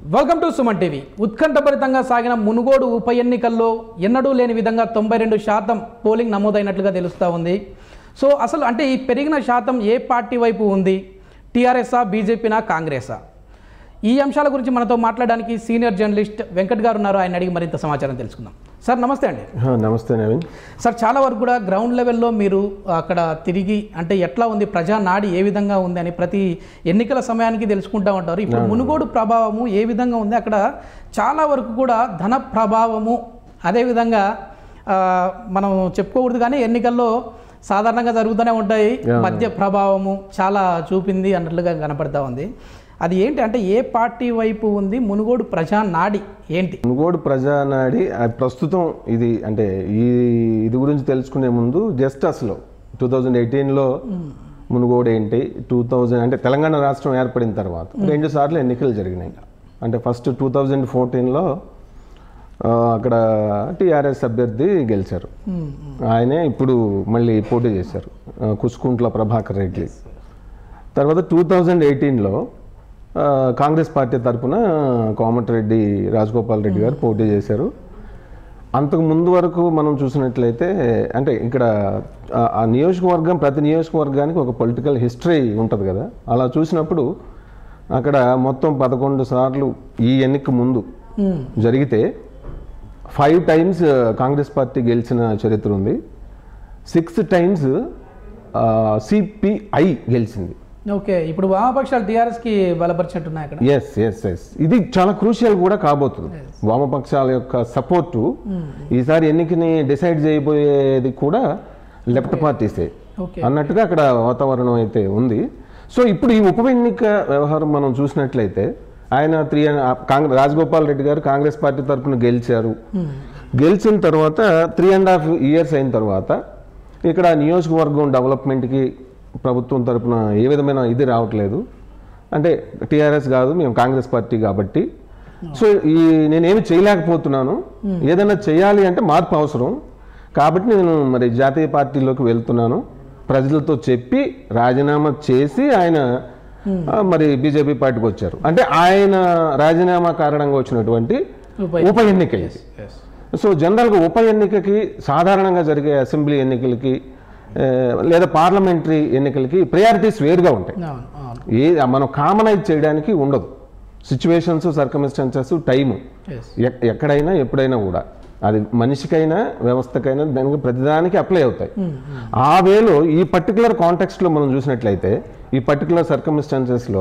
Welcome to Suman TV ఉత్కంఠభరితంగా సాగిన మునుగోడు ఉప ఎన్నికల్లో ఎన్నడూ లేని విధంగా తొంభై రెండు శాతం పోలింగ్ నమోదైనట్లుగా తెలుస్తూ ఉంది సో అసలు అంటే ఈ పెరిగిన శాతం ఏ పార్టీ వైపు ఉంది టీఆర్ఎస్ఆ బీజేపీనా కాంగ్రెసా ఈ అంశాల గురించి మనతో మాట్లాడడానికి సీనియర్ జర్నలిస్ట్ వెంకట్ గారు ఉన్నారు ఆయన అడిగి మరింత సమాచారం తెలుసుకుందాం సార్ నమస్తే అండి హా, నమస్తే నవీన్ సార్ చాలా వరకు కూడా గ్రౌండ్ లెవెల్లో మీరు అక్కడ తిరిగి అంటే ఎట్లా ఉంది ప్రజా నాడి ఏ విధంగా ఉంది అని ప్రతి ఎన్నికల సమయానికి తెలుసుకుంటా ఉంటారు ఇప్పుడు మునుగోడు ప్రభావము ఏ విధంగా ఉంది అక్కడ చాలా వరకు కూడా ధన ప్రభావము అదేవిధంగా ఆ, మనం చెప్పుకోకూడదు కానీ ఎన్నికల్లో సాధారణంగా జరుగుతూనే ఉంటాయి మధ్య ప్రభావము చాలా చూపింది అన్నట్లుగా కనపడతా ఉంది అది ఏంటి అంటే ఏ పార్టీ వైపు ఉంది మునుగోడు ప్రజా నాడి ఏంటి మునుగోడు ప్రజానాడి ఆ ప్రస్తుతం ఇది అంటే ఈ ఇది గురించి తెలుసుకునే ముందు జస్ట్ అసలు టూ థౌజండ్ ఎయిటీన్లో మునుగోడు ఏంటి టూ థౌజండ్ అంటే తెలంగాణ రాష్ట్రం ఏర్పడిన తర్వాత రెండు సార్లు ఎన్నికలు జరిగినాయి అంటే ఫస్ట్ టూ థౌజండ్ ఫోర్టీన్లో అక్కడ టీఆర్ఎస్ అభ్యర్థి గెలిచారు ఆయనే ఇప్పుడు మళ్ళీ పోటీ చేశారు ఆ, కుసుకుంట్ల ప్రభాకర్ రెడ్డి తర్వాత టూ థౌజండ్ ఎయిటీన్లో కాంగ్రెస్ పార్టీ తరఫున కోమటిరెడ్డి రాజగోపాల్ రెడ్డి గారు పోటీ చేశారు అంతకు ముందు వరకు మనం చూసినట్లయితే అంటే ఇక్కడ ఆ- ఆ నియోజకవర్గం ప్రతి నియోజకవర్గానికి ఒక పొలిటికల్ హిస్టరీ ఉంటుంది కదా అలా చూసినప్పుడు అక్కడ మొత్తం పదకొండు సార్లు ఈ ఎన్నిక ముందు మ్మ్. జరిగితే ఫైవ్ టైమ్స్ కాంగ్రెస్ పార్టీ గెలిచిన చరిత్ర ఉంది సిక్స్ టైమ్స్ సిపిఐ గెలిచింది ఓకే ఇప్పుడు వామపక్షాలు టీఆర్ఎస్కి బలపరిచినట్టున్నాయి అక్కడ ఎస్ ఎస్ ఎస్ ఇది చాలా క్రూషియల్ కూడా కాబోతుంది వామపక్షాల యొక్క సపోర్టు ఈసారి ఎన్నికని డిసైడ్ చేయబోయేది కూడా లెఫ్ట్ పార్టీసే ఓకే అన్నట్టుగా అక్కడ వాతావరణం అయితే ఉంది సో ఇప్పుడు ఈ ఉప ఎన్నిక వ్యవహారం మనం చూసినట్లయితే ఆయన త్రీ కాంగ్రెస్ రాజగోపాల్ రెడ్డి గారు కాంగ్రెస్ పార్టీ తరఫున గెలిచారు గెలిచిన తర్వాత త్రీ అండ్ హాఫ్ ఇయర్స్ అయిన తర్వాత ఇక్కడ నియోజకవర్గం డెవలప్మెంట్కి ప్రభుత్వం తరపున ఏ విధమైన ఇది రావట్లేదు అంటే టీఆర్ఎస్ కాదు మేము కాంగ్రెస్ పార్టీ కాబట్టి సో ఈ నేనేమి చేయలేకపోతున్నాను ఏదైనా చేయాలి అంటే మార్పు అవసరం కాబట్టి నేను మరి జాతీయ పార్టీలోకి వెళ్తున్నాను ప్రజలతో చెప్పి రాజీనామా చేసి ఆయన ఆ, మరి బీజేపీ పార్టీకి వచ్చారు అంటే ఆయన రాజీనామా కారణంగా వచ్చినటువంటి ఉప ఉప ఎన్నిక ఇది సో జనరల్గా ఉప ఎన్నికకి సాధారణంగా జరిగే అసెంబ్లీ ఎన్నికలకి ఆ, లేదా పార్లమెంటరీ ఎన్నికలకి ప్రయారిటీస్ వేరుగా ఉంటాయి అవును అవును ఏ మనం కామనైజ్ చేయడానికి ఉండదు సిచ్యువేషన్స్ సర్కమిస్టెన్సెస్ టైము ఎస్ ఎక్- ఎక్కడైనా ఎప్పుడైనా కూడా అది మనిషికైనా వ్యవస్థకైనా దానికి ప్రతిదానికి అప్లై అవుతాయి ఆ వేలో ఈ పర్టికులర్ కాంటెక్స్ట్లో మనం చూసినట్లయితే ఈ పర్టికులర్ సర్కమిస్టాన్సెస్లో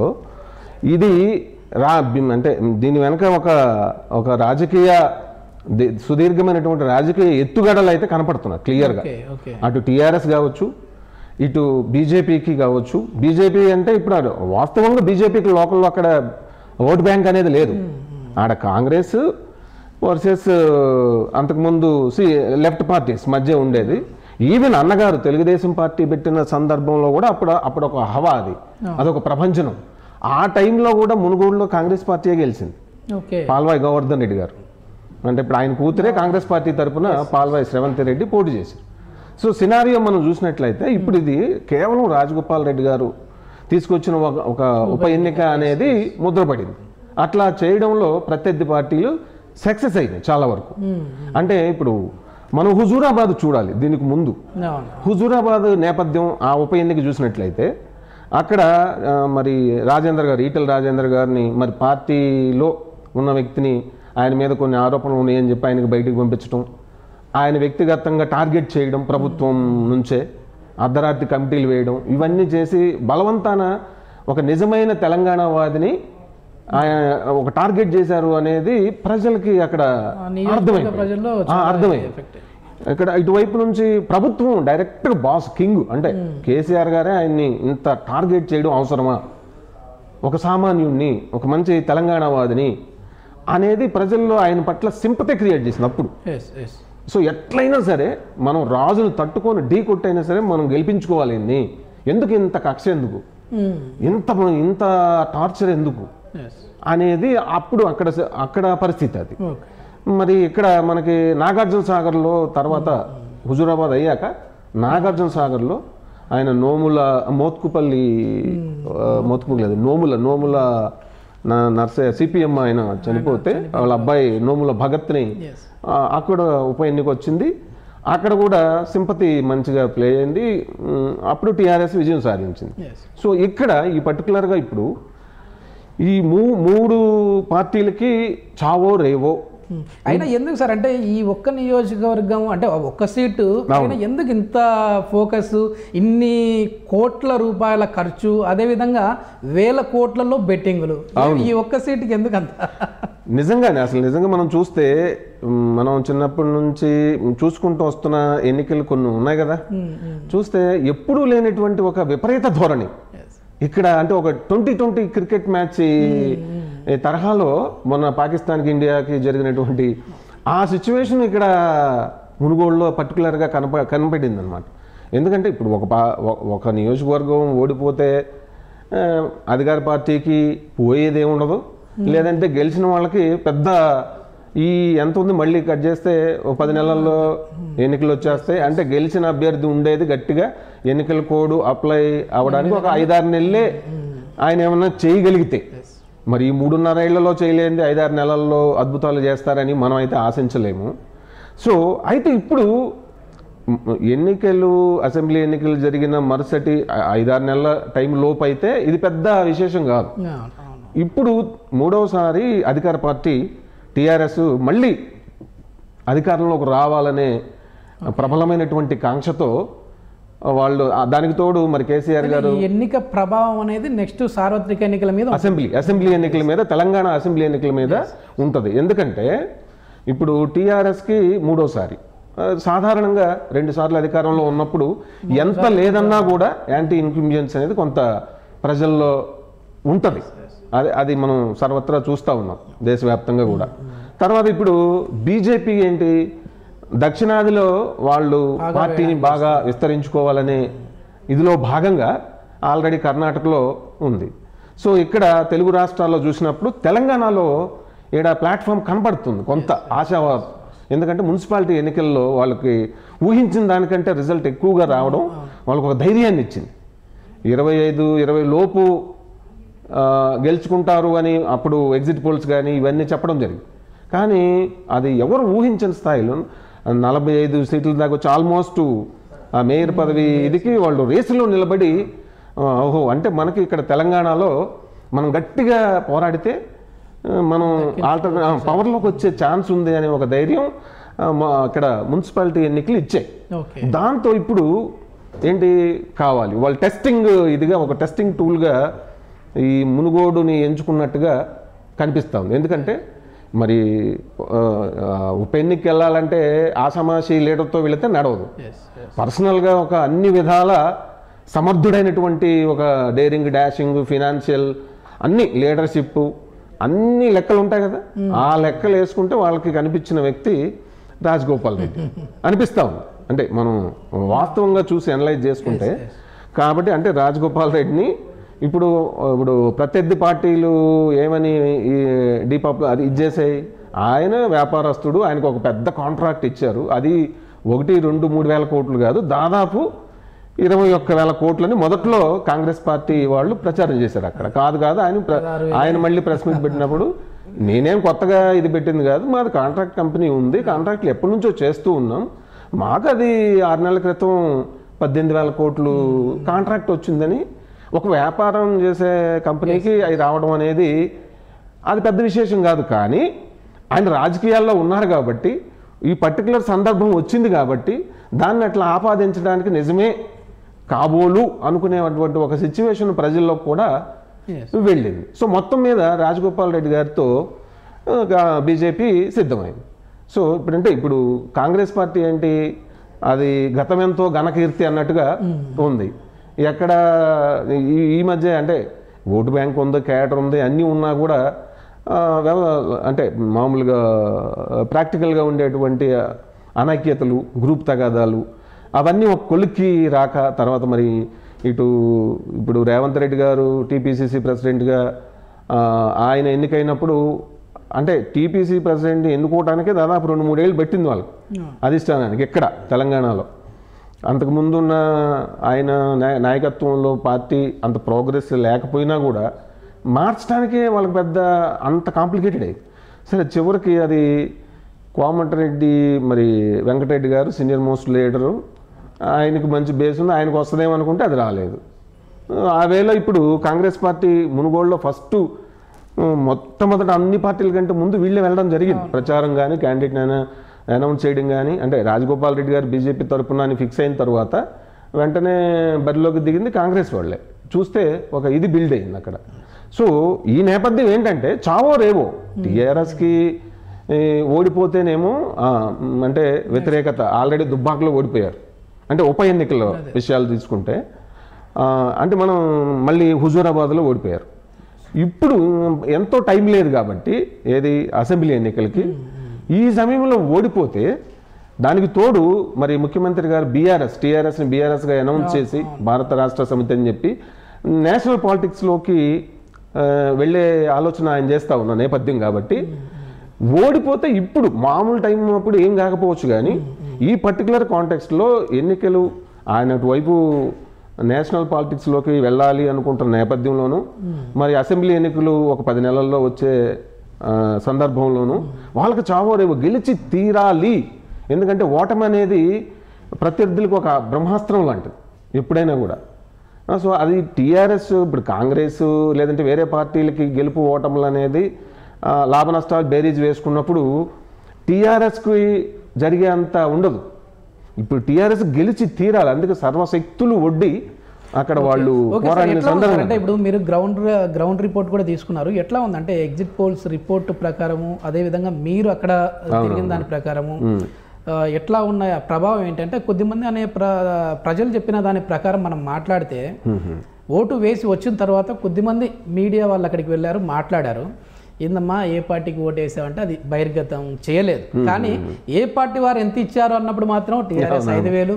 ఇది రా బిమ్- అంటే దీని వెనక ఒక ఒక రాజకీయ ది- సుదీర్ఘమైనటువంటి రాజకీయ ఎత్తుగడలు అయితే కనపడుతున్నాయి క్లియర్గా ఓకే ఓకే అటు టీఆర్ఎస్ కావచ్చు ఇటు బీజేపీకి కావచ్చు బీజేపీ అంటే ఇప్పుడు అది వాస్తవంగా బీజేపీకి లోకల్లో అక్కడ ఓట్ బ్యాంక్ అనేది లేదు ఆడ కాంగ్రెస్ వర్సెస్ అంతకుముందు సి లెఫ్ట్ పార్టీస్ మధ్య ఉండేది ఈవెన్ అన్నగారు తెలుగుదేశం పార్టీ పెట్టిన సందర్భంలో కూడా అప్పుడు అప్పుడు ఒక హవా అది అదొక ప్రపంచనం ఆ టైంలో కూడా మునుగోడులో కాంగ్రెస్ పార్టీయే గెలిచింది ఓకే పాల్వాయి గోవర్ధన్ రెడ్డి గారు అంటే ఇప్పుడు ఆయన కూతురే కాంగ్రెస్ పార్టీ తరపున పాల్వాయి శ్రవంతి రెడ్డి పోటీ చేశారు సో సినారియో మనం చూసినట్లయితే ఇప్పుడు ఇది కేవలం రాజగోపాల్ రెడ్డి గారు తీసుకొచ్చిన ఒక ఒక ఉప ఎన్నిక అనేది ముద్రపడింది అట్లా చేయడంలో ప్రత్యర్థి పార్టీలు సక్సెస్ అయినాయి చాలా వరకు అంటే ఇప్పుడు మనం హుజూరాబాద్ చూడాలి దీనికి ముందు అవును హుజూరాబాద్ నేపథ్యం ఆ ఉప ఎన్నిక చూసినట్లయితే అక్కడ ఆ, మరి రాజేంద్ర గారు ఈటల రాజేంద్ర గారిని మరి పార్టీలో ఉన్న వ్యక్తిని ఆయన మీద కొన్ని ఆరోపణలు ఉన్నాయని చెప్పి ఆయనకి బయటికి పంపించడం ఆయన వ్యక్తిగతంగా టార్గెట్ చేయడం ప్రభుత్వం నుంచే అర్ధరాత్రి కమిటీలు వేయడం ఇవన్నీ చేసి బలవంతాన ఒక నిజమైన తెలంగాణవాదిని ఆయన ఒక టార్గెట్ చేశారు అనేది ప్రజలకి అక్కడ ఆ నియోజకవర్గ అర్థమైంది ప్రజల్లో ఆ, చాలా అర్థమైంది ఎఫెక్ట్ ఇక్కడ ఇటువైపు నుంచి ప్రభుత్వం డైరెక్ట్గా బాస్ కింగ్ అంటే కేసీఆర్ గారే ఆయన్ని ఇంత టార్గెట్ చేయడం అవసరమా ఒక సామాన్యుణ్ణి ఒక మంచి తెలంగాణవాదిని అనేది ప్రజల్లో ఆయన పట్ల సింపతి క్రియేట్ చేసింది అప్పుడు ఎస్ ఎస్ సో ఎట్లయినా సరే మనం రాజును తట్టుకొని ఢీ కొట్టైనా సరే మనం గెలిపించుకోవాలి ఈయన్ని. ఎందుకు ఇంత కక్ష ఎందుకు ఇంత ఇంత టార్చర్ ఎందుకు ఎస్ అనేది అప్పుడు అక్కడ అక్కడ పరిస్థితి అది ఓకే మరి ఇక్కడ మనకి నాగార్జున సాగర్లో తర్వాత హుజూరాబాద్ అయ్యాక నాగార్జున సాగర్లో ఆయన నోముల మోత్కుపల్లి ఆ, మోత్కుపల్లి లేదు నోముల నోముల నా నర్సే సిపిఎం ఆయన చనిపోతే వాళ్ళ అబ్బాయి నోముల భగత్ని ఎస్ ఆ, అక్కడ ఉప ఎన్నిక వచ్చింది అక్కడ కూడా సింపతి మంచిగా ప్లే అయింది ఉమ్, అప్పుడు టీఆర్ఎస్ విజయం సాధించింది ఎస్ సో ఇక్కడ ఈ పర్టికులర్గా ఇప్పుడు ఈ మూ మూడు పార్టీలకి చావో రేవో అయినా ఎందుకు సార్ అంటే ఈ ఒక్క నియోజకవర్గం అంటే ఒక్క సీటు అయినా ఎందుకు ఇంత ఫోకస్ ఇన్ని కోట్ల రూపాయల ఖర్చు అదేవిధంగా వేల కోట్లలో బెట్టింగులు ఈ ఒక్క సీటుకి ఎందుకు అంత నిజంగానే అసలు నిజంగా మనం చూస్తే ఉమ్, మనం చిన్నప్పటి నుంచి చూసుకుంటూ వస్తున్న ఎన్నికలు కొన్ని ఉన్నాయి కదా చూస్తే ఎప్పుడూ లేనటువంటి ఒక విపరీత ధోరణి ఎస్ ఇక్కడ అంటే ఒక ట్వంటీ ట్వంటీ క్రికెట్ మ్యాచ్ ఈ- ఈ తరహాలో మొన్న పాకిస్తాన్కి ఇండియాకి జరిగినటువంటి ఆ సిచ్యువేషన్ ఇక్కడ మునుగోడులో పర్టికులర్గా కనప కనపడింది అనమాట ఎందుకంటే ఇప్పుడు ఒక పా ఒక- ఒక నియోజకవర్గం ఓడిపోతే ఆ, అధికార పార్టీకి పోయేది ఉండదు లేదంటే గెలిచిన వాళ్ళకి పెద్ద ఈ ఎంత ఉంది మళ్ళీ కట్ చేస్తే ఓ పది నెలల్లో ఎన్నికలు వచ్చేస్తాయి అంటే గెలిచిన అభ్యర్థి ఉండేది గట్టిగా ఎన్నికల కోడ్ అప్లై అవ్వడానికి ఒక ఐదారు నెలలే ఆయన ఏమన్నా చేయగలిగితే మరి ఈ మూడున్నర ఏళ్లలో చేయలేనిది ఐదారు నెలల్లో అద్భుతాలు చేస్తారని మనం అయితే ఆశించలేము సో అయితే ఇప్పుడు మ్, ఎన్నికలు అసెంబ్లీ ఎన్నికలు జరిగిన మరుసటి ఐ- ఐదారు నెలల టైం లోపు అయితే ఇది పెద్ద విశేషం కాదు అవును, అవును. ఇప్పుడు మూడవసారి అధికార పార్టీ టీఆర్ఎస్ మళ్ళీ అధికారంలోకి రావాలనే ప్రబలమైనటువంటి కాంక్షతో వాళ్ళు ఆ దానికి తోడు మరి కేసీఆర్ గారు ఈ ఎన్నిక ప్రభావం అనేది నెక్స్ట్ సార్వత్రిక ఎన్నికల మీద ఉంటుంది. అసెంబ్లీ అసెంబ్లీ ఎన్నికల మీద తెలంగాణ అసెంబ్లీ ఎన్నికల మీద ఉంటుంది ఎందుకంటే ఇప్పుడు టీఆర్ఎస్కి మూడోసారి ఆ, సాధారణంగా రెండు సార్లు అధికారంలో ఉన్నప్పుడు ఎంత లేదన్నా కూడా యాంటీ ఇన్కంబియన్స్ అనేది కొంత ప్రజల్లో ఉంటుంది అది అది మనం సర్వత్రా చూస్తూ ఉన్నాం దేశవ్యాప్తంగా కూడా తర్వాత ఇప్పుడు బీజేపీ ఏంటి దక్షిణాదిలో వాళ్ళు పార్టీని బాగా విస్తరించుకోవాలనే ఇదిలో భాగంగా ఆల్రెడీ కర్ణాటకలో ఉంది సో ఇక్కడ తెలుగు రాష్ట్రాల్లో చూసినప్పుడు తెలంగాణలో ఈడ ప్లాట్ఫామ్ కనపడుతుంది కొంత ఆశావాదం ఎందుకంటే మున్సిపాలిటీ ఎన్నికల్లో వాళ్ళకి ఊహించిన దానికంటే రిజల్ట్ ఎక్కువగా రావడం వాళ్ళకు ఒక ధైర్యాన్ని ఇచ్చింది ఇరవై ఐదు ఇరవై లోపు ఆ, గెలుచుకుంటారు అని అప్పుడు ఎగ్జిట్ పోల్స్ కానీ ఇవన్నీ చెప్పడం జరిగింది కానీ అది ఎవరు ఊహించని స్థాయిలో నలభై ఐదు సీట్ల దాకా వచ్చి ఆల్మోస్ట్ ఆ మేయర్ పదవి ఇదికి వాళ్ళు రేసులో నిలబడి ఆ, ఓహో అంటే మనకి ఇక్కడ తెలంగాణలో మనం గట్టిగా పోరాడితే ఆ, మనం ఆల్టర్ పవర్లోకి వచ్చే ఛాన్స్ ఉంది అనే ఒక ధైర్యం ఆ, మా అక్కడ మున్సిపాలిటీ ఎన్నికలు ఇచ్చాయి ఓకే దాంతో ఇప్పుడు ఏంటి కావాలి వాళ్ళు టెస్టింగ్ ఇదిగా ఒక టెస్టింగ్ టూల్గా ఈ మునుగోడుని ఎంచుకున్నట్టుగా కనిపిస్తూ ఉంది ఎందుకంటే మరి ఆ, ఆ, ఉప ఎన్నికకి వెళ్ళాలంటే ఆషామాషి లీడర్తో వెళితే నడవదు ఎస్ పర్సనల్గా ఒక అన్ని విధాల సమర్థుడైనటువంటి ఒక డేరింగ్ డాషింగ్ ఫినాన్షియల్ అన్ని లీడర్షిప్ అన్ని లెక్కలు ఉంటాయి కదా ఆ లెక్కలు వేసుకుంటే వాళ్ళకి కనిపించిన వ్యక్తి రాజగోపాల్ రెడ్డి అనిపిస్తా ఉంది అంటే మనం వాస్తవంగా చూసి అనలైజ్ చేసుకుంటే కాబట్టి అంటే రాజగోపాల్ రెడ్డిని ఇప్పుడు ఇప్పుడు ప్రత్యర్థి పార్టీలు ఏమని ఈ డీపాప్ అది ఇచ్చేసాయి ఆయన వ్యాపారస్తుడు ఆయనకు ఒక పెద్ద కాంట్రాక్ట్ ఇచ్చారు అది ఒకటి రెండు మూడు వేల కోట్లు కాదు దాదాపు ఇరవై ఒక్క వేల కోట్లని మొదట్లో కాంగ్రెస్ పార్టీ వాళ్ళు ప్రచారం చేశారు అక్కడ కాదు కాదు ఆయన ప్ర- ఆయన మళ్ళీ ప్రెస్ మీట్ పెట్టినప్పుడు నేనేం కొత్తగా ఇది పెట్టింది కాదు మాది కాంట్రాక్ట్ కంపెనీ ఉంది కాంట్రాక్ట్లు ఎప్పటి నుంచో చేస్తూ ఉన్నాం మాకు అది ఆరు నెలల క్రితం పద్దెనిమిది వేల కోట్లు కాంట్రాక్ట్ వచ్చిందని ఒక వ్యాపారం చేసే కంపెనీకి అవి రావడం అనేది అది పెద్ద విశేషం కాదు కానీ ఆయన రాజకీయాల్లో ఉన్నారు కాబట్టి ఈ పర్టికులర్ సందర్భం వచ్చింది కాబట్టి దాన్ని అట్లా ఆపాదించడానికి నిజమే కాబోలు అనుకునేటువంటి ఒక సిచ్యువేషన్ ప్రజల్లో కూడా ఎస్ వెళ్ళింది సో మొత్తం మీద రాజగోపాల్ రెడ్డి గారితో బీజేపీ సిద్ధమైంది సో ఇప్పుడంటే ఇప్పుడు కాంగ్రెస్ పార్టీ ఏంటి అది గతమెంతో ఘనకీర్తి అన్నట్టుగా ఉంది ఎక్కడ ఈ ఈ మధ్య అంటే ఓటు బ్యాంక్ ఉంది క్యాటర్ ఉంది అన్నీ ఉన్నా కూడా ఆ, వ్యవ- అంటే మామూలుగా ప్రాక్టికల్గా ఉండేటువంటి అనైక్యతలు గ్రూప్ తగాదాలు అవన్నీ ఒక కొలిక్కి రాక తర్వాత మరి ఇటు ఇప్పుడు రేవంత్ రెడ్డి గారు టీపీసీసీ ప్రెసిడెంట్గా ఆ, ఆయన ఎన్నికైనప్పుడు అంటే టీపీసీ ప్రెసిడెంట్ ఎన్నుకోవడానికే దాదాపు రెండు మూడేళ్ళు పెట్టింది వాళ్ళకి అధిష్టానానికి ఎక్కడ తెలంగాణలో అంతకుముందు ఉన్న ఆయన నాయ- నాయకత్వంలో పార్టీ అంత ప్రోగ్రెస్ లేకపోయినా కూడా మార్చడానికే వాళ్ళకి పెద్ద అంత కాంప్లికేటెడ్ అయ్యింది సరే చివరికి అది కోమటిరెడ్డి మరి వెంకటరెడ్డి గారు సీనియర్ మోస్ట్ లీడరు ఆయనకు మంచి బేస్ ఉంది ఆయనకు వస్తుందేమో అనుకుంటే అది రాలేదు ఆ వేళ ఇప్పుడు కాంగ్రెస్ పార్టీ మునుగోడులో ఫస్ట్ మొట్టమొదట అన్ని పార్టీల కంటే ముందు వీళ్ళే వెళ్ళడం జరిగింది ప్రచారం కానీ క్యాండిడేట్ అనౌన్స్ చేయడం కానీ అంటే రాజగోపాల్ రెడ్డి గారు బీజేపీ తరపున అని ఫిక్స్ అయిన తర్వాత వెంటనే బరిలోకి దిగింది కాంగ్రెస్ వాళ్ళే చూస్తే ఒక ఇది బిల్డ్ అయింది అక్కడ సో ఈ నేపథ్యం ఏంటంటే చావో రేవో టీఆర్ఎస్కి ఓడిపోతేనేమో ఆ, మ్, అంటే వ్యతిరేకత ఆల్రెడీ దుబ్బాకలో ఓడిపోయారు అంటే ఉప ఎన్నికల విషయాలు తీసుకుంటే ఆ, అంటే మనం మళ్ళీ హుజూరాబాద్లో ఓడిపోయారు ఇప్పుడు ఎంతో టైం లేదు కాబట్టి ఏది అసెంబ్లీ ఎన్నికలకి ఈ సమయంలో ఓడిపోతే దానికి తోడు మరి ముఖ్యమంత్రి గారు బీఆర్ఎస్ టీఆర్ఎస్ని బీఆర్ఎస్గా అనౌన్స్ చేసి భారత రాష్ట్ర సమితి అని చెప్పి నేషనల్ పాలిటిక్స్లోకి ఆ, వెళ్ళే ఆలోచన ఆయన చేస్తా ఉన్న నేపథ్యం కాబట్టి ఓడిపోతే ఇప్పుడు మామూలు టైం అప్పుడు ఏం కాకపోవచ్చు కానీ ఈ పర్టికులర్ కాంటెక్స్ట్లో ఎన్నికలు ఆయన అటువైపు నేషనల్ పాలిటిక్స్లోకి వెళ్ళాలి అనుకుంటున్న నేపథ్యంలోనూ మరి అసెంబ్లీ ఎన్నికలు ఒక పది నెలల్లో వచ్చే ఆ, సందర్భంలోనూ వాళ్ళకి చావో రేపు గెలిచి తీరాలి ఎందుకంటే ఓటమి అనేది ప్రత్యర్థులకు ఒక బ్రహ్మాస్త్రం లాంటిది ఎప్పుడైనా కూడా ఆ, సో అది టీఆర్ఎస్ ఇప్పుడు కాంగ్రెస్ లేదంటే వేరే పార్టీలకి గెలుపు ఓటములు అనేది ఆ, లాభ నష్టాలు బేరీజ్ వేసుకున్నప్పుడు టీఆర్ఎస్కి జరిగే అంత ఉండదు ఇప్పుడు టీఆర్ఎస్ గెలిచి తీరాలి అందుకే సర్వశక్తులు ఒడ్డి అక్కడ వాళ్ళు ఓకే సార్ పోరాడిన ఎట్లా ఉంది సార్? సందర్భం అంటే ఇప్పుడు మీరు గ్రౌండ్ గ్రౌండ్ రిపోర్ట్ కూడా తీసుకున్నారు ఎట్లా ఉంది అంటే ఎగ్జిట్ పోల్స్ రిపోర్ట్ ప్రకారము అదే విధంగా మీరు అక్కడ తిరిగిన దాని ప్రకారము ఆ, ఎట్లా ఉన్న ప్రభావం ఏంటంటే కొద్దిమంది అనే ప్ర ప్రజలు చెప్పిన దాని ప్రకారం మనం మాట్లాడితే ఓటు వేసి వచ్చిన తర్వాత కొద్దిమంది మీడియా వాళ్ళు అక్కడికి వెళ్ళారు మాట్లాడారు ఏందమ్మా ఏ పార్టీకి ఓటు వేసావంటే అది బహిర్గతం చేయలేదు కానీ ఏ పార్టీ వారు ఎంత ఇచ్చారు అన్నప్పుడు మాత్రం టీఆర్ఎస్ ఐదు వేలు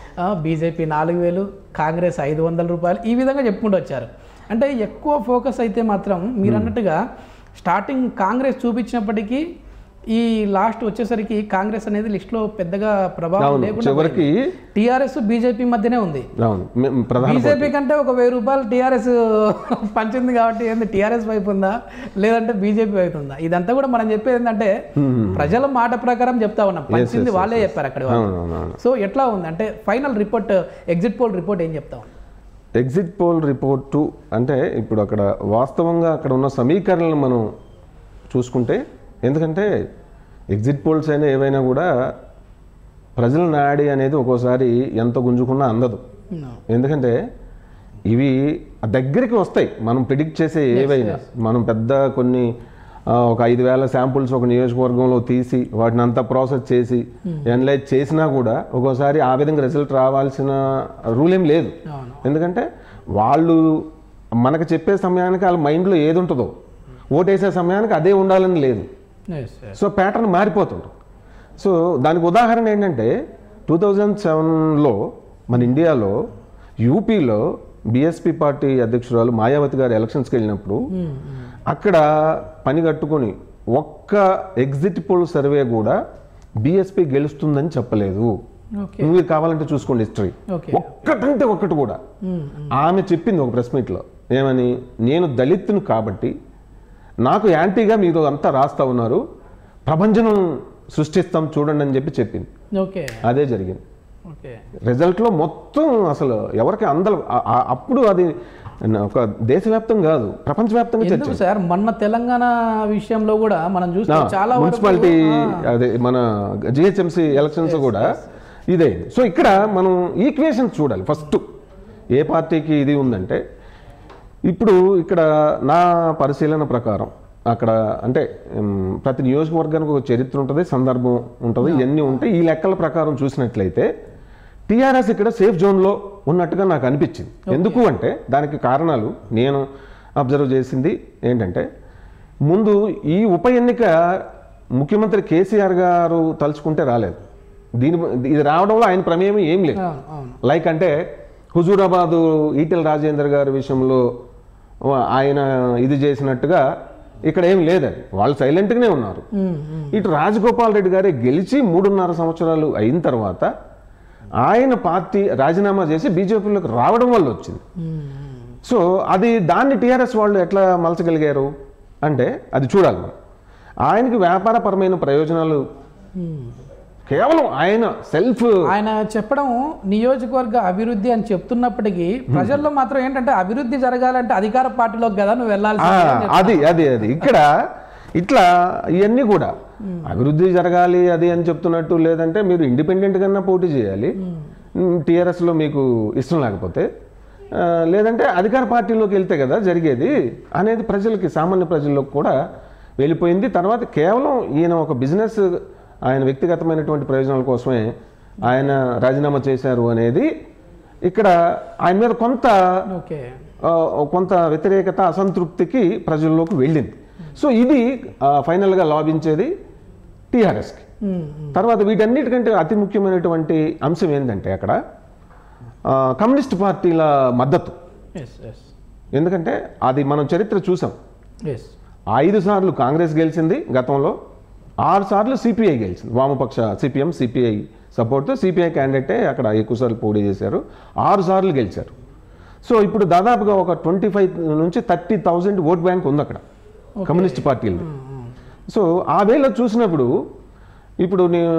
బీజేపీ నాలుగు వేలు కాంగ్రెస్ ఐదు వందల రూపాయలు ఈ విధంగా చెప్పుకుంటూ వచ్చారు అంటే ఎక్కువ ఫోకస్ అయితే మాత్రం మీరు అన్నట్టుగా స్టార్టింగ్ కాంగ్రెస్ చూపించినప్పటికీ ఈ లాస్ట్ వచ్చేసరికి కాంగ్రెస్ అనేది లిస్ట్లో పెద్దగా ప్రభావం అవును లేకుండా చివరికి టీఆర్ఎస్ బీజేపీ మధ్యనే ఉంది అవును మే- ప్రధాన బీజేపీ కంటే ఒక వెయ్యి రూపాయలు టీఆర్ఎస్ పంచింది కాబట్టి ఏంది టీఆర్ఎస్ వైపు ఉందా లేదంటే బీజేపీ వైపు ఉందా ఇదంతా కూడా మనం చెప్పేది ఏంటంటే ప్రజల మాట ప్రకారం చెప్తా ఉన్నాం పంచింది వాళ్ళే చెప్పారు అక్కడ వాళ్ళు. అవును అవును అవును సో ఎట్లా ఉంది అంటే final report exit poll report ఏం చెప్తా ఉంది ఎగ్జిట్ పోల్ రిపోర్టు అంటే ఇప్పుడు అక్కడ వాస్తవంగా అక్కడ ఉన్న సమీకరణలు మనం చూసుకుంటే ఎందుకంటే ఎగ్జిట్ పోల్స్ అయినా ఏవైనా కూడా ప్రజల నాడి అనేది ఒక్కోసారి ఎంత గుంజుకున్నా అందదు ఎందుకంటే ఇవి దగ్గరికి వస్తాయి మనం ప్రిడిక్ట్ చేసే ఏవైనా మనం పెద్ద కొన్ని ఆ, ఒక ఐదు వేల శాంపుల్స్ ఒక నియోజకవర్గంలో తీసి వాటిని అంతా ప్రాసెస్ చేసి ఎనలైజ్ చేసినా కూడా ఒక్కోసారి ఆ విధంగా రిజల్ట్ రావాల్సిన రూల్ ఏం లేదు అవును ఎందుకంటే వాళ్ళు మనకు చెప్పే సమయానికి వాళ్ళ మైండ్లో ఏది ఉంటుందో ఓటేసే సమయానికి అదే ఉండాలని లేదు Yes, yes. సో ప్యాటర్న్ మారిపోతుంది సో దానికి ఉదాహరణ ఏంటంటే టూ థౌజండ్ సెవెన్లో మన ఇండియాలో యూపీలో బీఎస్పీ పార్టీ అధ్యక్షురాలు మాయావతి గారు ఎలక్షన్స్కి వెళ్ళినప్పుడు అక్కడ పని కట్టుకొని ఒక్క ఎగ్జిట్ పోల్ సర్వే కూడా బీఎస్పీ గెలుస్తుందని చెప్పలేదు ఓకే మీరు కావాలంటే చూసుకోండి హిస్టరీ ఓకే ఒక్కటంటే ఒక్కటి కూడా ఆమె చెప్పింది ఒక ప్రెస్ మీట్లో ఏమని నేను దళితును కాబట్టి నాకు యాంటీగా మీరు అంతా రాస్తా ఉన్నారు ప్రభంజనం సృష్టిస్తాం చూడండి అని చెప్పి చెప్పింది ఓకే అదే జరిగింది ఓకే రిజల్ట్లో మొత్తం అసలు ఎవరికి అందరు ఆ- ఆ- అప్పుడు అది ఒక దేశవ్యాప్తం కాదు ప్రపంచవ్యాప్తంగా చర్చ ఎందుకు సార్ మొన్న తెలంగాణ విషయంలో కూడా మనం చూస్తే చాలా వరకు మున్సిపాలిటీ అదే మన జిహెచ్ఎంసీ ఎలక్షన్స్ కూడా ఇదే సో ఇక్కడ మనం ఈక్వేషన్స్ చూడాలి ఫస్ట్ ఏ పార్టీకి ఇది ఉందంటే ఇప్పుడు ఇక్కడ నా పరిశీలన ప్రకారం అక్కడ అంటే ఉమ్, ప్రతి నియోజకవర్గానికి ఒక చరిత్ర ఉంటుంది సందర్భం ఉంటుంది ఇవన్నీ ఉంటాయి ఈ లెక్కల ప్రకారం చూసినట్లయితే టీఆర్ఎస్ ఇక్కడ సేఫ్ జోన్లో ఉన్నట్టుగా నాకు అనిపించింది ఎందుకు అంటే దానికి కారణాలు నేను అబ్జర్వ్ చేసింది ఏంటంటే ముందు ఈ ఉప ఎన్నిక ముఖ్యమంత్రి కేసీఆర్ గారు తలుచుకుంటే రాలేదు దీని ఇది రావడంలో ఆయన ప్రమేయం ఏం లేదు అవును అవును లైక్ అంటే హుజూరాబాదు ఈటెల రాజేందర్ గారి విషయంలో ఆయన ఇది చేసినట్టుగా ఇక్కడ ఏం లేదండి వాళ్ళు సైలెంట్గానే ఉన్నారు ఉమ్, ఉమ్. ఇటు రాజగోపాల్ రెడ్డి గారే గెలిచి మూడున్నర సంవత్సరాలు అయిన తర్వాత ఆయన పార్టీ రాజీనామా చేసి బీజేపీలోకి రావడం వల్ల వచ్చింది ఉమ్, సో అది దాన్ని టీఆర్ఎస్ వాళ్ళు ఎట్లా మలచగలిగారు అంటే అది చూడాలి మనం ఆయనకి వ్యాపారపరమైన ప్రయోజనాలు కేవలం ఆయన సెల్ఫ్ ఆయన చెప్పడం నియోజకవర్గ అభివృద్ధి అని చెప్తున్నప్పటికీ ప్రజల్లో మాత్రం ఏంటంటే అభివృద్ధి జరగాలంటే అధికార పార్టీలోకి కదా నువ్వు వెళ్ళాల్సి అది అది అది ఇక్కడ ఇట్లా ఇవన్నీ కూడా అభివృద్ధి జరగాలి అది అని చెప్తున్నట్టు లేదంటే మీరు ఇండిపెండెంట్ కన్నా పోటీ చేయాలి టీఆర్ఎస్లో మీకు ఇష్టం లేకపోతే ఆ, లేదంటే అధికార పార్టీలోకి వెళ్తే కదా జరిగేది అనేది ప్రజలకి సామాన్య ప్రజల్లోకి కూడా వెళ్ళిపోయింది తర్వాత కేవలం ఈయన ఒక బిజినెస్ ఆయన వ్యక్తిగతమైనటువంటి ప్రయోజనాల కోసమే ఆయన రాజీనామా చేశారు అనేది ఇక్కడ ఆయన మీద కొంత ఓకే ఆ, కొంత వ్యతిరేకత అసంతృప్తికి ప్రజల్లోకి వెళ్ళింది సో ఇది ఆ, ఫైనల్గా లాభించేది టీఆర్ఎస్కి తర్వాత వీటన్నిటికంటే అతి ముఖ్యమైనటువంటి అంశం ఏంటంటే అక్కడ ఆ, కమ్యూనిస్ట్ పార్టీల మద్దతు ఎస్ ఎస్ ఎందుకంటే అది మనం చరిత్ర చూసాం ఎస్ ఐదు సార్లు కాంగ్రెస్ గెలిచింది గతంలో ఆరు సార్లు సిపిఐ గెలిచింది వామపక్ష సిపిఎం సిపిఐ సపోర్ట్తో సిపిఐ క్యాండిడేటే అక్కడ ఎక్కువసార్లు పోటీ చేశారు ఆరు సార్లు గెలిచారు సో ఇప్పుడు దాదాపుగా ఒక ట్వంటీ ఫైవ్ నుంచి థర్టీ థౌజండ్ ఓట్ బ్యాంక్ ఉంది అక్కడ కమ్యూనిస్ట్ పార్టీలు సో ఆ వేళ చూసినప్పుడు ఇప్పుడు నేను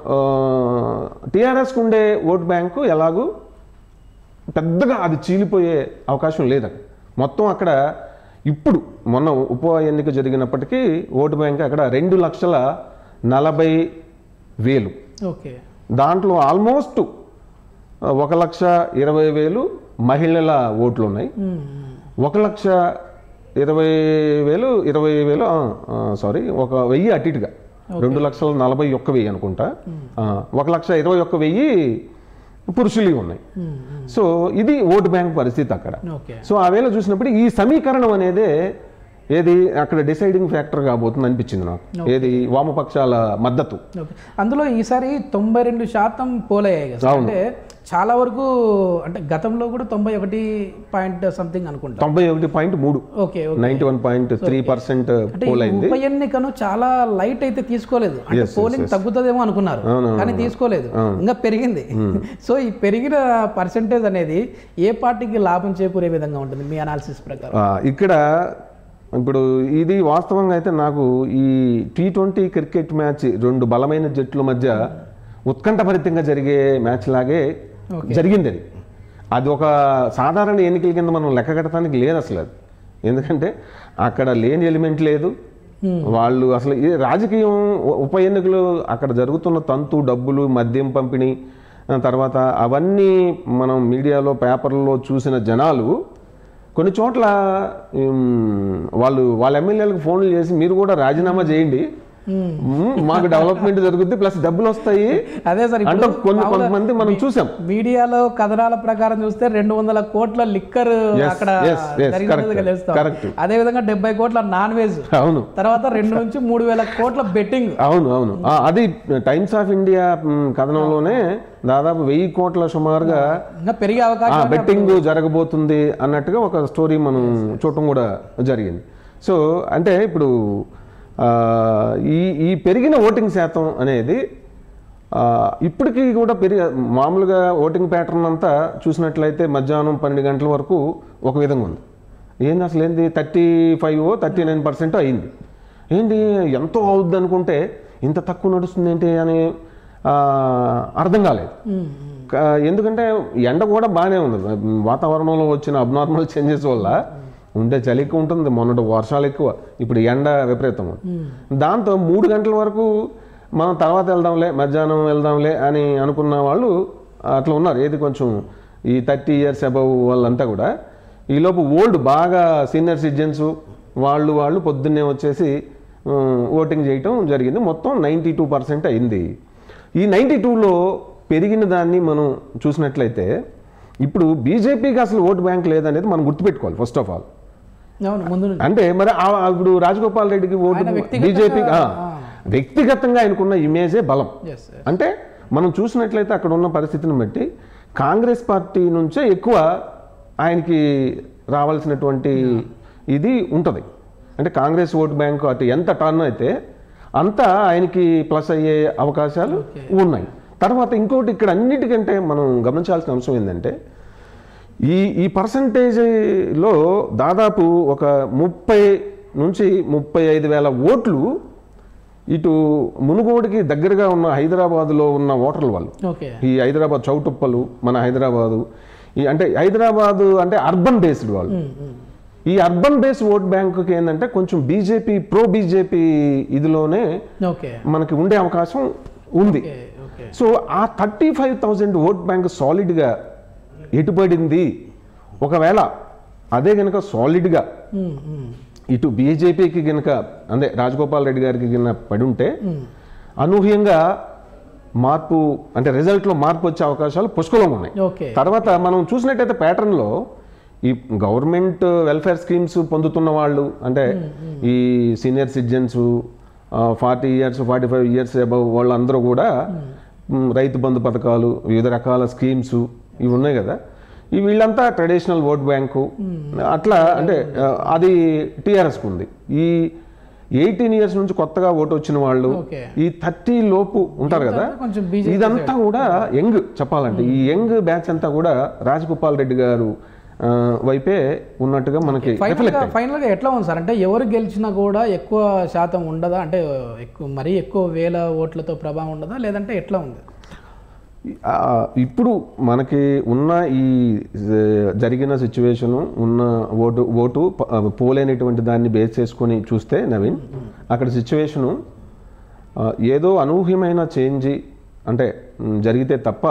టీఆర్ఎస్కి ఉండే ఓట్ బ్యాంకు ఎలాగూ పెద్దగా అది చీలిపోయే అవకాశం లేదు అక్కడ మొత్తం అక్కడ ఇప్పుడు మొన్న ఉప ఎన్నిక జరిగినప్పటికీ ఓటు బ్యాంక్ అక్కడ రెండు లక్షల నలభై వేలు ఓకే దాంట్లో ఆల్మోస్ట్ ఒక లక్ష ఇరవై వేలు మహిళల ఓట్లు ఉన్నాయి ఒక లక్ష ఇరవై వేలు ఇరవై వేలు సారీ ఒక వెయ్యి అటు ఇటుగా రెండు లక్షల నలభై ఒక్క వెయ్యి అనుకుంటా ఆ, ఒక లక్ష ఇరవై ఒక్క వెయ్యి పురుషులు ఉన్నాయి సో ఇది ఓటు బ్యాంక్ పరిస్థితి అక్కడ ఓకే సో ఆ వేళ చూసినప్పుడు ఈ సమీకరణం అనేదే ఏది అక్కడ డిసైడింగ్ ఫ్యాక్టర్ కాబోతుంది అనిపించింది నాకు ఏది వామపక్షాల మద్దతు ఓకే అందులో ఈసారి తొంభై రెండు శాతం పోలయ్యాయి కదా అవును. అంటే చాలా వరకు అంటే గతంలో కూడా తొంభై ఒకటి పాయింట్ సంథింగ్ అనుకుంటా తొంభై ఒకటి పాయింట్ మూడు okay okay ninety one point three percent అంటే పోల్ ఈ అయింది ఉప ఎన్నికను చాలా లైట్ అయితే తీసుకోలేదు అంటే Yes, yes, పోలింగ్ తగ్గుతుందేమో అనుకున్నారు అవును, కానీ తీసుకోలేదు ఇంకా పెరిగింది సో ఈ పెరిగిన పర్సంటేజ్ అనేది ఏ పార్టీకి లాభం చేకూరే విధంగా ఉంటుంది మీ అనాలిసిస్ ప్రకారం ఆ, ఇక్కడ ఇప్పుడు ఇది వాస్తవంగా అయితే నాకు ఈ టీ ట్వంటీ క్రికెట్ మ్యాచ్ రెండు బలమైన జట్ల మధ్య ఉత్కంఠభరితంగా జరిగే మ్యాచ్ లాగే జరిగింది అది అది ఒక సాధారణ ఎన్నికల కింద మనం లెక్క కట్టడానికి లేదు అసలు అది ఎందుకంటే అక్కడ లేని ఎలిమెంట్ లేదు వాళ్ళు అసలు ఈ రాజకీయం ఉ- ఉప ఎన్నికలు అక్కడ జరుగుతున్న తంతు డబ్బులు మద్యం పంపిణీ ఆ తర్వాత అవన్నీ మనం మీడియాలో పేపర్లో చూసిన జనాలు కొన్ని చోట్ల ఉమ్, వాళ్ళు వాళ్ళ ఎమ్మెల్యేలకు ఫోన్లు చేసి మీరు కూడా రాజీనామా చేయండి ఉమ్, మాకు డెవలప్మెంట్ జరుగుద్ది ప్లస్ డబ్బులు వస్తాయి అదే సార్ అంటే ఇప్పుడు కొన్ని కొంతమంది మనం చూసాం మీడియాలో కథనాల ప్రకారం చూస్తే రెండు వందల కోట్ల లిక్కర్ Yes, అక్కడ yes, yes, జరిగినది correct, తెలుస్తాం correct. అదే విధంగా డెబ్బై కోట్ల నాన్ వెజ్ అవును తర్వాత రెండు నుంచి మూడు వేల కోట్ల బెట్టింగ్ అవును అవును ఆ, అది టైమ్స్ ఆఫ్ ఇండియా ఉమ్, కథనంలోనే దాదాపు వెయ్యి కోట్ల సుమారుగా ఇంకా పెరిగే అవకాశం బెట్టింగ్ జరగబోతుంది అన్నట్టుగా ఒక స్టోరీ మనం చూడటం కూడా జరిగింది సో అంటే ఇప్పుడు ఆ, ఈ ఈ పెరిగిన ఓటింగ్ శాతం అనేది ఆ, ఇప్పటికీ కూడా పెరిగి మామూలుగా ఓటింగ్ ప్యాటర్న్ అంతా చూసినట్లయితే మధ్యాహ్నం పన్నెండు గంటల వరకు ఒక విధంగా ఉంది ఏంది అసలు ఏంది thirty five thirty nine percent అయింది ఏంటి ఎంతో అవుద్ది అనుకుంటే ఇంత తక్కువ నడుస్తుంది ఏంటి అని ఆ, అర్థం కాలేదు క- ఎందుకంటే ఎండ కూడా బాగానే ఉంది వాతావరణంలో వచ్చిన అబ్నార్మల్ చేంజెస్ వల్ల ఉండే చలి ఎక్కువ ఉంటుంది మొన్నటి వర్షాలు ఎక్కువ ఇప్పుడు ఎండ విపరీతం ఉంది. దాంతో మూడు గంటల వరకు మనం తర్వాత వెళ్దాంలే మధ్యాహ్నం వెళ్దాంలే అని అనుకున్న వాళ్ళు అట్లా ఉన్నారు ఏది కొంచెం ఈ థర్టీ ఇయర్స్ అబవ్ వాళ్ళంతా కూడా ఈలోపు ఓల్డ్ బాగా సీనియర్ సిటిజన్స్ వాళ్ళు వాళ్ళు పొద్దున్నే వచ్చేసి ఉమ్, ఓటింగ్ చేయటం జరిగింది మొత్తం నైంటీ టూ పర్సెంట్ అయింది ఈ నైంటీ టూలో పెరిగిన దాన్ని మనం చూసినట్లయితే ఇప్పుడు బీజేపీకి అసలు ఓటు బ్యాంక్ లేదనేది మనం గుర్తుపెట్టుకోవాలి ఫస్ట్ ఆఫ్ ఆల్ అవును ముందు నుంచి అంటే మరి ఆ- ఇప్పుడు రాజగోపాల్ రెడ్డికి ఓటు ఆయన వ్యక్తిగతంగా- బీజేపీ వ్యక్తిగతంగా ఆయనకున్న ఇమేజే బలం ఎస్ అంటే మనం చూసినట్లయితే అక్కడ ఉన్న పరిస్థితిని బట్టి కాంగ్రెస్ పార్టీ నుంచే ఎక్కువ ఆయనకి రావాల్సినటువంటి ఇది ఉంటుంది అంటే కాంగ్రెస్ ఓట్ బ్యాంక్ అటు ఎంత టర్న్ అయితే అంత ఆయనకి ప్లస్ అయ్యే అవకాశాలు ఉన్నాయి తర్వాత ఇంకోటి ఇక్కడ అన్నిటికంటే మనం గమనించాల్సిన అంశం ఏంటంటే ఈ ఈ పర్సంటేజ్లో దాదాపు ఒక ముప్పై నుంచి ముప్పై ఐదు వేల ఓట్లు ఇటు మునుగోడుకి దగ్గరగా ఉన్న హైదరాబాదులో ఉన్న ఓటర్ల వాళ్ళు ఓకే ఈ హైదరాబాద్ చౌటుప్పలు మన హైదరాబాదు ఈ అంటే హైదరాబాదు అంటే అర్బన్ బేస్డ్ వాళ్ళు ఈ అర్బన్ బేస్డ్ ఓట్ బ్యాంకుకి ఏంటంటే కొంచెం బీజేపీ ప్రో బీజేపీ ఇదిలోనే ఓకే మనకి ఉండే అవకాశం ఉంది ఓకే ఓకే సో ఆ thirty five thousand vote bank సాలిడ్గా ఎటుపడింది ఒకవేళ అదే కనుక సాలిడ్గా ఉమ్, ఉమ్, ఇటు బీజేపీకి కనుక అంటే రాజగోపాల్ రెడ్డి గారికి కనుక పడి ఉంటే అనూహ్యంగా మార్పు అంటే రిజల్ట్లో మార్పు వచ్చే అవకాశాలు పుష్కలంగా ఉన్నాయి ఓకే తర్వాత మనం చూసినట్టయితే ప్యాటర్న్లో ఈ గవర్నమెంట్ వెల్ఫేర్ స్కీమ్స్ పొందుతున్న వాళ్ళు అంటే ఈ senior citizens forty years forty five years above వాళ్ళందరూ కూడా మ్, రైతు బంధు పథకాలు వివిధ రకాల స్కీమ్స్ ఇవి ఉన్నాయి కదా ఈ వీళ్ళంతా ట్రెడిషనల్ ఓట్ బ్యాంకు అట్లా అంటే ఆ, అది టీఆర్ఎస్కి ఉంది ఈ ఎయిటీన్ ఇయర్స్ నుంచి కొత్తగా ఓటు వచ్చిన వాళ్ళు ఓకే ఈ థర్టీ లోపు ఉంటారు కదా కొంచెం బీజేపీ ఇదంతా కూడా యంగ్ చెప్పాలంటే ఈ యంగ్ బ్యాచ్ అంతా కూడా రాజగోపాల్ రెడ్డి గారు ఆ, వైపే ఉన్నట్టుగా మనకి ఫైనల్ రిఫ్లెక్ట్ గా ఫైనల్ గా ఎట్లా ఉంది సార్ అంటే ఎవరు గెలిచినా కూడా ఎక్కువ శాతం ఉండదా అంటే ఎక్కువ మరీ ఎక్కువ వేల ఓట్లతో ప్రభావం ఉండదా లేదంటే ఎట్లా ఉంది ఆ, ఇప్పుడు మనకి ఉన్న ఈ జ- జరిగిన సిచ్యువేషను ఉన్న ఓటు ఓటు ప- ఆ, పోలేనటువంటి దాన్ని బేస్ చేసుకొని చూస్తే నవీన్ అక్కడ సిచ్యువేషను ఆ, ఏదో అనూహ్యమైన చేంజ్ అంటే మ్, జరిగితే తప్ప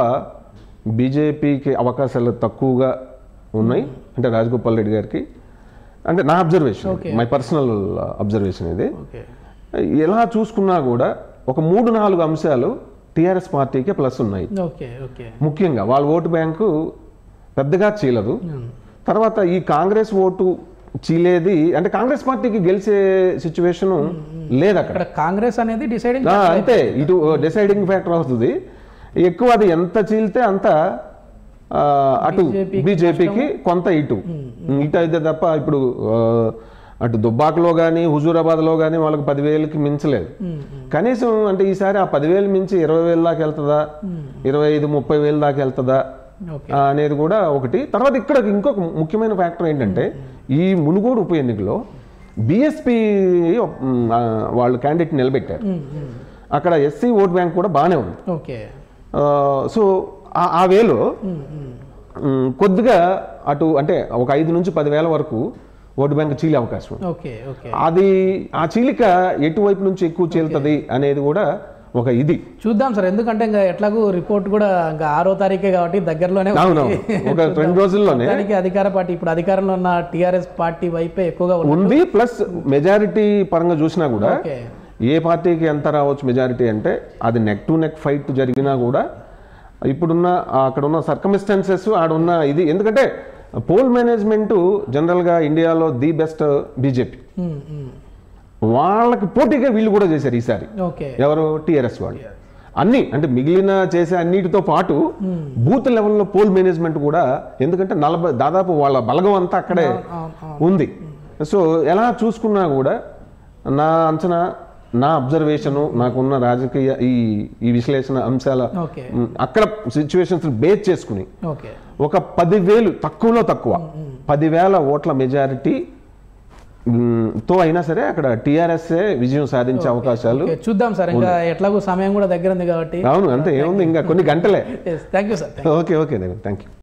బీజేపీకి అవకాశాలు తక్కువగా ఉన్నాయి అంటే రాజగోపాల్ రెడ్డి గారికి అంటే నా అబ్జర్వేషన్ మై పర్సనల్ అబ్జర్వేషన్ ఇది ఓకే ఎలా చూసుకున్నా కూడా ఒక మూడు నాలుగు అంశాలు టీఆర్ఎస్ పార్టీకే ప్లస్ ఉన్నాయి ఓకే ఓకే ముఖ్యంగా వాళ్ళ ఓటు బ్యాంకు పెద్దగా చీలదు తర్వాత ఈ కాంగ్రెస్ ఓటు చీలేది అంటే కాంగ్రెస్ పార్టీకి గెలిచే సిచ్యువేషన్ లేదు అక్కడ ఇక్కడ కాంగ్రెస్ అనేది డిసైడింగ్ ఆ, అంతే ఇటు డిసైడింగ్ ఫ్యాక్టర్ అవుతుంది ఎక్కువ అది ఎంత చీలితే అంత ఆ, అటు బీజేపీకి కొంత ఇటు ఇటు అయితే తప్ప ఇప్పుడు ఆ, అటు దుబ్బాకలో కానీ హుజూరాబాద్లో కానీ వాళ్ళకి పదివేలకి మించలేదు కనీసం అంటే ఈసారి ఆ పదివేలు మించి ఇరవై వేల దాకా వెళ్తుందా ఇరవై ఐదు ముప్పై వేల దాకా వెళ్తుందా ఓకే ఆ, అనేది కూడా ఒకటి తర్వాత ఇక్కడ ఇంకొక ముఖ్యమైన ఫ్యాక్టర్ ఏంటంటే ఈ మునుగోడు ఉప ఎన్నికలో బీఎస్పీ వాళ్ళు క్యాండిడేట్ నిలబెట్టారు అక్కడ ఎస్సీ ఓట్ బ్యాంక్ కూడా బాగానే ఉంది ఓకే ఆ, సో ఆ- ఆ వేలో మ్, కొద్దిగా అటు అంటే ఒక ఐదు నుంచి పదివేల వరకు ఓటు బ్యాంక్ చీలే అవకాశం ఉంది. ఓకే ఓకే అది ఆ చీలిక ఎటువైపు నుంచి ఎక్కువ చీలుతుంది అనేది కూడా ఒక ఇది చూద్దాం సార్ ఎందుకంటే ఇంకా ఎట్లాగూ రిపోర్ట్ కూడా ఇంకా ఆరో తారీఖే కాబట్టి దగ్గరలోనే ఉంది. అవునవును ఒక రెండు రోజుల్లోనే దానికి అధికార పార్టీ ఇప్పుడు అధికారంలో ఉన్న టిఆర్ఎస్ పార్టీ వైపే ఎక్కువగా ఉంది ఉంది ప్లస్ మెజారిటీ పరంగా చూసినా కూడా ఓకే ఏ పార్టీకి ఎంత రావచ్చు మెజారిటీ అంటే అది నెక్ టు నెక్ ఫైట్ జరిగినా కూడా ఇప్పుడున్న అక్కడ ఉన్న సర్కమిస్టెన్సెస్ ఆడున్న ఇది ఎందుకంటే పోల్ మేనేజ్మెంట్ జనరల్గా ఇండియాలో the best BJP um, um. వాళ్ళకి పోటీగా వీళ్ళు కూడా చేశారు ఈసారి ఓకే ఎవరు టీఆర్ఎస్ వాళ్ళు అన్ని అంటే మిగిలిన చేసే అన్నిటితో పాటు బూత్ లెవెల్లో పోల్ మేనేజ్మెంట్ కూడా ఎందుకంటే నలభై దాదాపు వాళ్ళ బలగం అంతా అక్కడే అవును, అవును. ఉంది సో ఎలా చూసుకున్నా కూడా నా అంచనా నా అబ్జర్వేషను నాకున్న రాజకీయ ఈ ఈ విశ్లేషణ అంశాల ఓకే మ్, అక్కడ సిచ్యువేషన్స్ బేస్ చేసుకుని ఓకే ఒక పదివేలు తక్కువలో తక్కువ పదివేల ఓట్ల మెజారిటీ మ్, తో అయినా సరే అక్కడ టీఆర్ఎస్ఏ విజయం సాధించే అవకాశాలు ఓకే చూద్దాం సార్ ఇంకా ఎట్లాగో సమయం కూడా దగ్గర ఉంది కాబట్టి అవును అంతే ఏముంది ఇంకా కొన్ని గంటలే thank you sir okay okay thank you